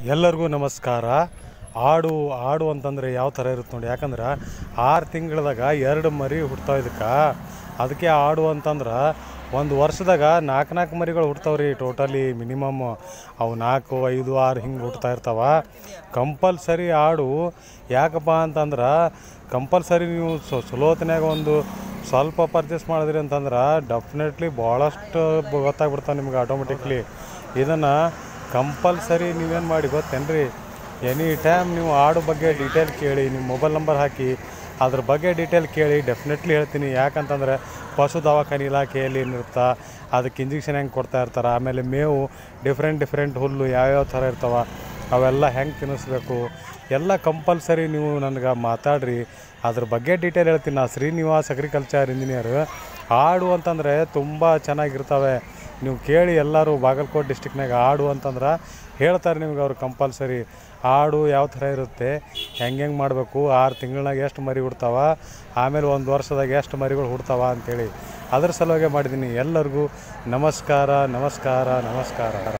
ಎಲ್ಲರಿಗೂ ನಮಸ್ಕಾರ ಆಡು ಆಡು ಅಂತಂದರೆ ಯಾವ ಥರ ಇರುತ್ತೆ ನೋಡಿ ಯಾಕಂದ್ರೆ ಆರು ತಿಂಗಳದಾಗ ಎರಡು ಮರಿ ಹುಡ್ತಾವ ಇದಕ್ಕೆ ಅದಕ್ಕೆ ಆಡು ಅಂತಂದ್ರೆ ಒಂದು ವರ್ಷದಾಗ ನಾಲ್ಕು ನಾಲ್ಕು ಮರಿಗಳು ಹುಡ್ತಾವ್ರಿ ಟೋಟಲಿ ಮಿನಿಮಮ್ ಅವು ನಾಲ್ಕು ಐದು ಆರು ಹಿಂಗೆ ಹುಟ್ತಾ ಇರ್ತಾವ ಕಂಪಲ್ಸರಿ ಆಡು ಯಾಕಪ್ಪ ಅಂತಂದ್ರೆ ಕಂಪಲ್ಸರಿ ನೀವು ಸೊ ಸುಲೋತನ್ಯಾಗ ಒಂದು ಸ್ವಲ್ಪ ಪರ್ಚೇಸ್ ಮಾಡಿದ್ರಿ ಅಂತಂದ್ರೆ ಡೆಫಿನೆಟ್ಲಿ ಭಾಳಷ್ಟು ಗೊತ್ತಾಗ್ಬಿಡ್ತಾವೆ ನಿಮ್ಗೆ ಆಟೋಮೆಟಿಕ್ಲಿ ಇದನ್ನು ಕಂಪಲ್ಸರಿ ನೀವೇನು ಮಾಡಿ ಗೊತ್ತೇನ್ರಿ ಎನಿ ಟೈಮ್ ನೀವು ಆಡು ಬಗ್ಗೆ ಡೀಟೇಲ್ ಕೇಳಿ ನಿಮ್ಮ ಮೊಬೈಲ್ ನಂಬರ್ ಹಾಕಿ ಅದ್ರ ಬಗ್ಗೆ ಡೀಟೇಲ್ ಕೇಳಿ ಡೆಫಿನೆಟ್ಲಿ ಹೇಳ್ತೀನಿ ಯಾಕಂತಂದರೆ ಪಶು ದವಾಖಾನೆ ಇಲಾಖೆಯಲ್ಲಿ ಏನಿರುತ್ತಾ ಅದಕ್ಕೆ ಇಂಜೆಕ್ಷನ್ ಹೆಂಗೆ ಕೊಡ್ತಾ ಇರ್ತಾರೆ ಆಮೇಲೆ ಮೇವು ಡಿಫ್ರೆಂಟ್ ಡಿಫ್ರೆಂಟ್ ಹುಲ್ಲು ಯಾವ್ಯಾವ ಥರ ಇರ್ತಾವ ಅವೆಲ್ಲ ಹೆಂಗೆ ತಿನ್ನಿಸ್ಬೇಕು ಎಲ್ಲ ಕಂಪಲ್ಸರಿ ನೀವು ನನಗೆ ಮಾತಾಡ್ರಿ ಅದ್ರ ಬಗ್ಗೆ ಡೀಟೇಲ್ ಹೇಳ್ತೀನಿ ನಾ ಶ್ರೀನಿವಾಸ್ ಅಗ್ರಿಕಲ್ಚರ್ ಇಂಜಿನಿಯರ್ ಆಡು ಅಂತಂದರೆ ತುಂಬ ಚೆನ್ನಾಗಿರ್ತವೆ ನೀವು ಕೇಳಿ ಎಲ್ಲರೂ ಬಾಗಲಕೋಟೆ ಡಿಸ್ಟಿಕ್ನಾಗ ಆಡು ಅಂತಂದ್ರೆ ಹೇಳ್ತಾರೆ ನಿಮ್ಗೆ ಅವ್ರು ಕಂಪಲ್ಸರಿ ಆಡು ಯಾವ ಥರ ಇರುತ್ತೆ ಹೆಂಗೆ ಹೆಂಗೆ ಮಾಡಬೇಕು ಆರು ತಿಂಗಳಾಗ ಎಷ್ಟು ಮರಿ ಹುಡ್ತಾವ ಆಮೇಲೆ ಒಂದು ವರ್ಷದಾಗ ಎಷ್ಟು ಮರಿಗಳು ಹುಡ್ತಾವ ಅಂಥೇಳಿ ಅದ್ರ ಸಲುವಾಗಿ ಮಾಡಿದ್ದೀನಿ ಎಲ್ಲರಿಗೂ ನಮಸ್ಕಾರ ನಮಸ್ಕಾರ ನಮಸ್ಕಾರ